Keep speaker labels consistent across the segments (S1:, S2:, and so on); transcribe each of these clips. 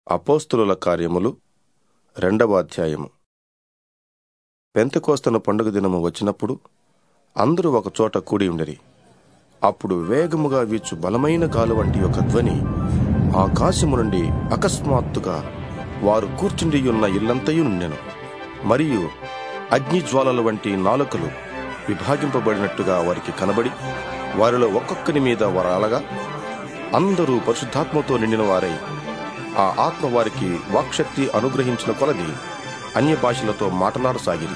S1: అపోస్తులుల కార్యములు రెండవ అధ్యాయము పెంతకోస్తన పండుగ దినము వచ్చినప్పుడు అందరూ ఒక చోట కూడి ఉండిరి అప్పుడు వేగముగా వీచు బలమైన గాలి వంటి ఒక ధ్వని ఆకాశము నుండి అకస్మాత్తుగా వారు కూర్చుండి ఉన్న ఇల్లంతయు నుండెను మరియు అగ్నిజ్వాలల వంటి నాలుకలు విభాగింపబడినట్టుగా వారికి కనబడి వారిలో ఒక్కొక్కని మీద వరాలగా అందరూ పరిశుద్ధాత్మతో నిండిన వారై ఆ ఆత్మ వారికి వాక్శక్తి అనుగ్రహించిన కొలది అన్య భాషలతో మాట్లాడసాగిరి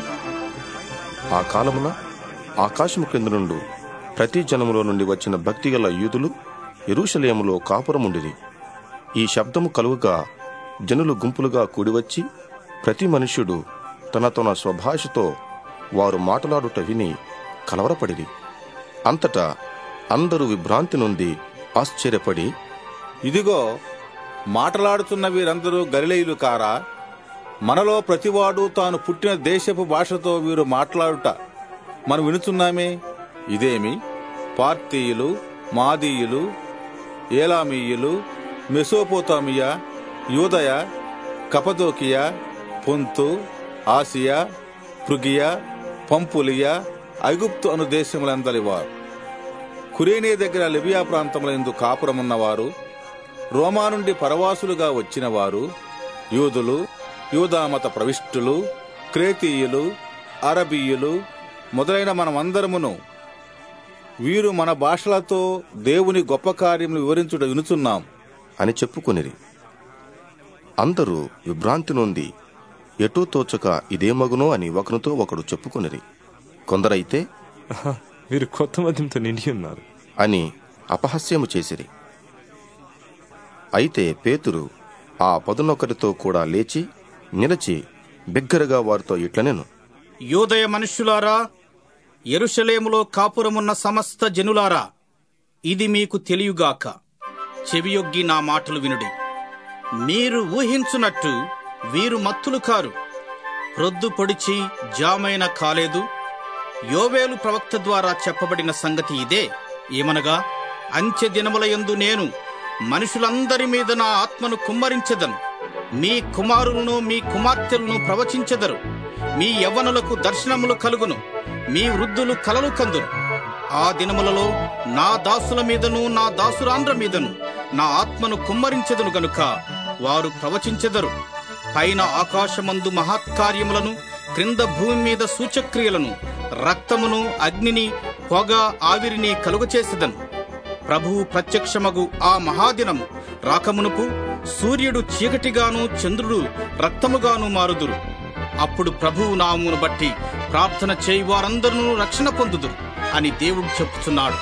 S1: ఆ కాలమున ఆకాశము క్రింద నుండి ప్రతి జనములో నుండి వచ్చిన భక్తిగల యూదులు ఎరుషలేములో కాపురముండిరి ఈ శబ్దము కలుగుగా జనులు గుంపులుగా కూడివచ్చి ప్రతి మనుష్యుడు తన తన స్వభాషతో వారు మాట్లాడుట విని కలవరపడిరి అంతటా అందరూ విభ్రాంతి నుండి ఆశ్చర్యపడి
S2: ఇదిగో మాటలాడుతున్న వీరందరూ గలిలయులు కారా మనలో ప్రతివాడు తాను పుట్టిన దేశపు భాషతో వీరు మాట్లాడుట మనం వినుచున్నామే ఇదేమి పార్తీయులు మాదీయులు ఏలామీయులు మెసోపోతామియా యూదయ కపదోకియా పొంతు ఆసియా పృగియా పంపులియా ఐగుప్తు అను దేశములందరి వారు కురేనే దగ్గర లిబియా ప్రాంతంలో ఎందు కాపురమున్నవారు రోమా నుండి పరవాసులుగా వచ్చిన వారు యూదులు యూదామత ప్రవిష్టులు క్రేతీయులు అరబీయులు మొదలైన మనమందరమును వీరు మన భాషలతో దేవుని గొప్ప కార్యములు వివరించుట వినుచున్నాం
S1: అని చెప్పుకొనిరి అందరూ విభ్రాంతి నొంది ఎటూ తోచక ఇదేమగునో అని ఒకరితో ఒకడు చెప్పుకొనిరి కొందరైతే
S3: ఆహా, వీరు కొత్త మద్యంతో నిండి ఉన్నారు
S1: అని అపహాస్యము చేసిరి అయితే పేతురు ఆ పదునొకరితో కూడా లేచి నిలచి బిగ్గరగా వారితో ఇట్లనెను
S4: యూదయ మనుష్యులారా ఎరుషలేములో కాపురమున్న సమస్త జనులారా ఇది మీకు తెలియగాక చెవియొగ్గి నా మాటలు వినుడి మీరు ఊహించున్నట్టు వీరు మత్తులు కారు ప్రొద్దు పొడిచి జామైన కాలేదు యోవేలు ప్రవక్త ద్వారా చెప్పబడిన సంగతి ఇదే ఏమనగా అంచె దినములయందు నేను మనుషులందరి మీద నా ఆత్మను కుమ్మరించెదను మీ కుమారులను మీ కుమార్తెలను ప్రవచించెదరు మీ యవ్వనులకు దర్శనములు కలుగును మీ వృద్ధులు కలలు కందురు ఆ దినములలో నా దాసుల మీదను నా దాసురాండ్ర మీదను నా ఆత్మను కుమ్మరించెదను గనుక వారు ప్రవచించెదరు పైన ఆకాశమందు మహత్కార్యములను క్రింద భూమి మీద సూచక్రియలను రక్తమును అగ్నిని పొగ ఆవిరిని కలుగచేసెదను ప్రభువు ప్రత్యక్షమగు ఆ మహాదినము రాకమునుపు సూర్యుడు చీకటిగాను చంద్రుడు రక్తముగాను మారుదురు అప్పుడు ప్రభువు నామును బట్టి ప్రార్థన చేయి వారందరూ రక్షణ పొందుదురు అని దేవుడు చెప్పుచున్నాడు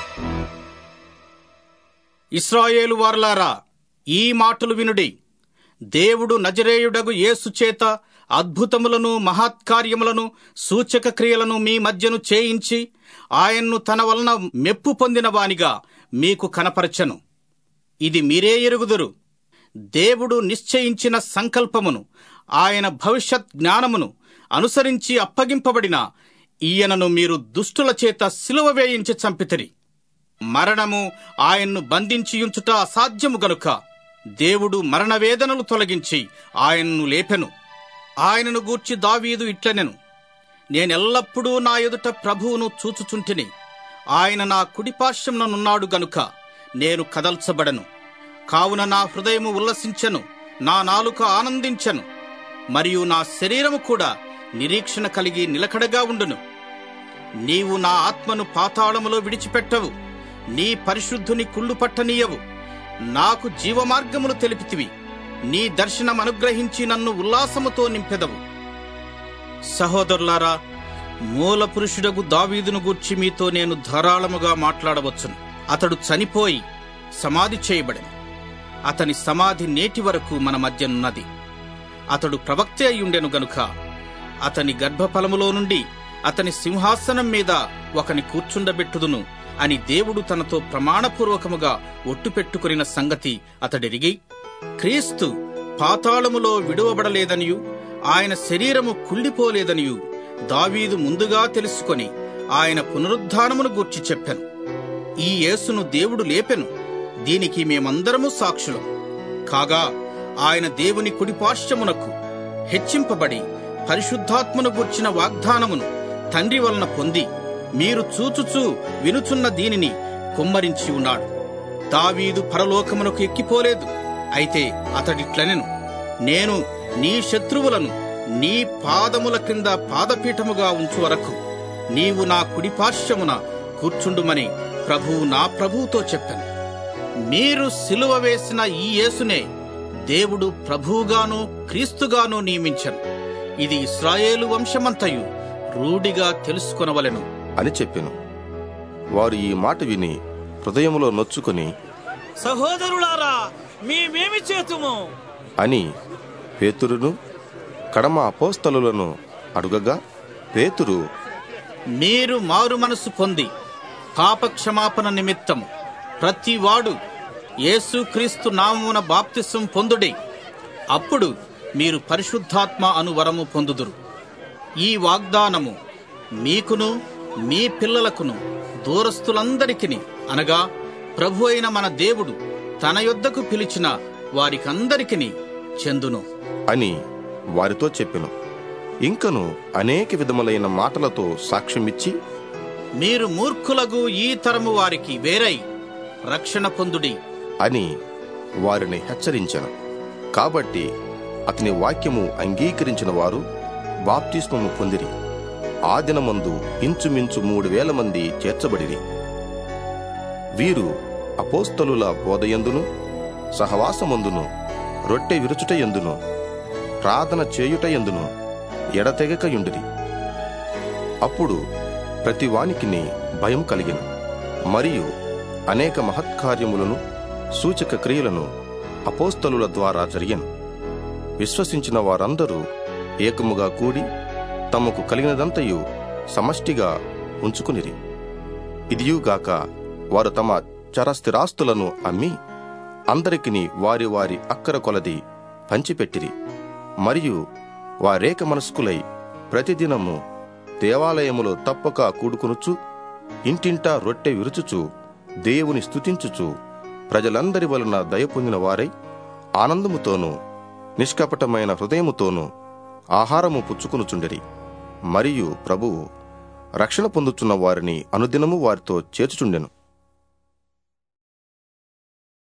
S4: ఇస్రాయేలు వారలారా ఈ మాటలు వినుడి దేవుడు నజరేయుడగు యేసు చేత అద్భుతములను మహత్కార్యములను సూచక క్రియలను మీ మధ్యను చేయించి ఆయన్ను తన వలన మెప్పు పొందిన వానిగా మీకు కనపరచను ఇది మీరే ఎరుగుదురు దేవుడు నిశ్చయించిన సంకల్పమును ఆయన భవిష్యత్ జ్ఞానమును అనుసరించి అప్పగింపబడిన ఈయనను మీరు దుష్టుల చేత సిలువ వేయించి చంపితిరి మరణము ఆయన్ను బంధించియుంచుట అసాధ్యము గనుక దేవుడు మరణవేదనలు తొలగించి ఆయన్ను లేపెను ఆయనను గూర్చి దావీదు ఇట్లనెను నేనెల్లప్పుడూ నా ఎదుట ప్రభువును చూచుచుంటిని ఆయన నా కుడిపార్శ్వముననున్నాడు గనుక నేను కదల్చబడను కావున నా హృదయము ఉల్లసించెను నా నాలుక ఆనందించెను మరియు నా శరీరము కూడా నిరీక్షణ కలిగి నిలకడగా ఉండును నీవు నా ఆత్మను పాతాళములో విడిచిపెట్టవు నీ పరిశుద్ధుని కుళ్ళు పట్టనీయవు నాకు జీవమార్గములు తెలిపితివి నీ దర్శనం అనుగ్రహించి నన్ను ఉల్లాసముతో నింపెదవు సహోదరులారా మూల పురుషుడగు దావీదును గూర్చి మీతో నేను ధారాళముగా మాట్లాడవచ్చును అతడు చనిపోయి సమాధి చేయబడెను అతని సమాధి నేటి వరకు మన మధ్యనున్నది అతడు ప్రవక్త అయ్యుండెను గనుక అతని గర్భఫలములో నుండి అతని సింహాసనం మీద ఒకని కూర్చుండబెట్టుదును అని దేవుడు తనతో ప్రమాణపూర్వకముగా ఒట్టు పెట్టుకున్న సంగతి అతడెరిగి క్రీస్తు పాతాళములో విడువబడలేదనియు ఆయన శరీరము కుళ్ళిపోలేదనియు దావీదు ముందుగా తెలుసుకొని ఆయన పునరుద్ధానమును గూర్చి చెప్పెను ఈ యేసును దేవుడు లేపెను దీనికి మేమందరము సాక్షులం కాగా ఆయన దేవుని కుడిపార్శ్వమునకు హెచ్చింపబడి పరిశుద్ధాత్మను గుర్చిన వాగ్దానమును తండ్రి వలన పొంది మీరు చూచుచూ వినుచున్న దీనిని కుమ్మరించి ఉన్నాడు దావీదు పరలోకమునకు ఎక్కిపోలేదు అయితే అతడిట్లనెను నేను నీ శత్రువులను నీ పాదముల క్రింద పాదపీఠముగా ఉంచు వరకు నీవు నా కుడిపార్శ్వమున కూర్చుండుమని ప్రభువు నా ప్రభువుతో చెప్పాను మీరు సిలువ వేసిన ఈ యేసునే దేవుడు ప్రభువుగాను క్రీస్తుగాను నియమించను ఇది ఇస్రాయేలు వంశమంతయు రూఢిగా తెలుసుకొనవలెను
S1: అని చెప్పెను వారు ఈ మాట విని హృదయములో నొచ్చుకొని
S5: సహోదరులారా మేమేమి చేతుము
S1: అని పేతురును కడమ అపోస్తలులను అడుగగా పేతురు
S4: మీరు మారు మనసు పొంది పాపక్షమాపణ నిమిత్తం ప్రతివాడు యేసుక్రీస్తు నామమున బాప్తిసం పొందుడి అప్పుడు మీరు పరిశుద్ధాత్మ అను వరము పొందుదురు ఈ వాగ్దానము మీకును మీ పిల్లలకును దూరస్తులందరికిని అనగా ప్రభు అయిన మన దేవుడు తన యొద్దకు పిలిచిన వారికందరికిని చెందును
S1: అని వారితో చెప్పెను ఇంకను అనేక విధములైన మాటలతో సాక్ష్యమిచ్చి
S4: మీరు మూర్ఖులగు ఈ తరము వారికి వేరై రక్షణ పొందుడి
S1: అని వారిని హెచ్చరించెను కాబట్టి అతని వాక్యము అంగీకరించిన వారు బాప్తిస్మము పొందిరి ఆ దినమందు ఇంచుమించు మూడు వేల మంది చేర్చబడిరి వీరు అపోస్తలుల బోధయందును సహవాసమందును రొట్టె విరుచుటయందును ప్రార్థన చేయుటయందును ఎడతెగకయుండిరి అప్పుడు ప్రతి వానికిని భయం కలిగిన మరియు అనేక మహత్కార్యములను సూచక క్రియలను అపోస్తలుల ద్వారా జరిగెను విశ్వసించిన వారందరూ ఏకముగా కూడి తమకు కలిగినదంతయు సమష్టిగా ఉంచుకునిరి ఇదియుగాక వారు తమ చరస్థిరాస్తులను అమ్మి అందరికిని వారి వారి అక్కర కొలది పంచిపెట్టిరి మరియు వారేక మనస్కులై ప్రతిదినము దేవాలయములో తప్పక కూడుకొనుచు ఇంటింటా రొట్టె విరుచుచు దేవుని స్తుతించుచు ప్రజలందరి వలన దయ పొందిన వారై ఆనందముతోనూ నిష్కపటమైన హృదయముతోనూ ఆహారము పుచ్చుకొనుచుండిరి మరియు ప్రభువు రక్షణ పొందుచున్న వారిని అనుదినము వారితో చేర్చుచుండెను